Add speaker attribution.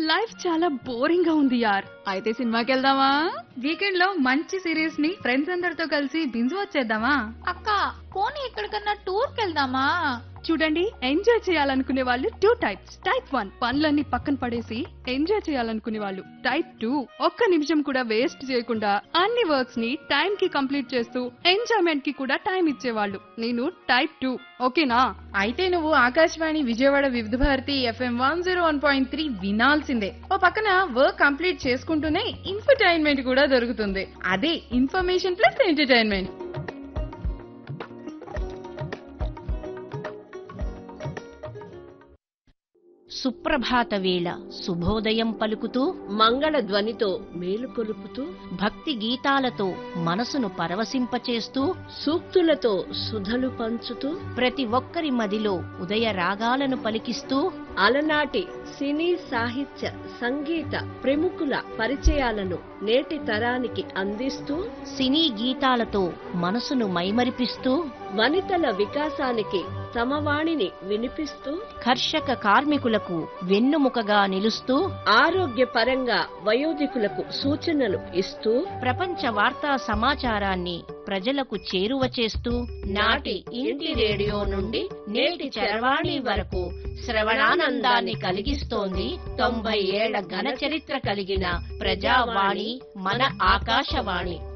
Speaker 1: life చాలా boring గా ఉంది యార్
Speaker 2: అయితే సినిమాకి వెళ్దామా వీకెండ్ లో మంచి సిరీస్ ని ఫ్రెండ్స్ అందరితో కలిసి బింజు వచ్చేద్దామా
Speaker 3: అక్క పోనీ ఎక్కడికన్నా టూర్కి వెళ్దామా
Speaker 1: చూడండి ఎంజాయ్ చేయాలనుకునే వాళ్ళు టూ టైప్స్ టైప్ వన్ పనులన్నీ పక్కన పడేసి ఎంజాయ్ చేయాలనుకునే వాళ్ళు టైప్ టూ ఒక్క నిమిషం కూడా వేస్ట్ చేయకుండా అన్ని వర్క్స్ ని టైం కి కంప్లీట్ చేస్తూ ఎంజాయ్మెంట్ కి కూడా టైం ఇచ్చేవాళ్ళు నేను టైప్ టూ ఓకేనా
Speaker 2: అయితే నువ్వు Akashvani Vijayawada Vividh Bharati FM one zero one point three వినాల్సిందే ఓ పక్కన వర్క్ కంప్లీట్ చేసుకుంటూనే ఇన్ఫర్టైన్మెంట్ కూడా దొరుకుతుంది అదే ఇన్ఫర్మేషన్ ప్లస్ ఎంటర్టైన్మెంట్
Speaker 4: సుప్రభాత వేళ శుభోదయం పలుకుతూ
Speaker 5: మంగళ ధ్వనితో మేలుకొలుపుతూ
Speaker 4: భక్తి గీతాలతో మనసును పరవశింపచేస్తూ
Speaker 5: సూక్తులతో సుధలు పంచుతూ
Speaker 4: ప్రతి ఒక్కరి మదిలో ఉదయ రాగాలను పలికిస్తూ
Speaker 5: అలనాటి సినీ సాహిత్య సంగీత ప్రముఖుల పరిచయాలను నేటి తరానికి అందిస్తూ
Speaker 4: సినీ గీతాలతో మనసును మైమరిపిస్తూ
Speaker 5: వనితల వికాసానికి తమ వాణిని వినిపిస్తూ
Speaker 4: కర్షక కార్మికులకు వెన్నుముకగా నిలుస్తూ
Speaker 5: ఆరోగ్యపరంగా వయోధికులకు సూచనలు ఇస్తూ
Speaker 4: ప్రపంచ వార్తా సమాచారాన్ని ప్రజలకు చేరువ చేస్తూ నాటి ఇంటి రేడియో నుండి నేటి చరవాణి వరకు శ్రవణానందాన్ని కలిగిస్తోంది తొంభై ఏళ్ల ఘన చరిత్ర కలిగిన ప్రజావాణి మన ఆకాశవాణి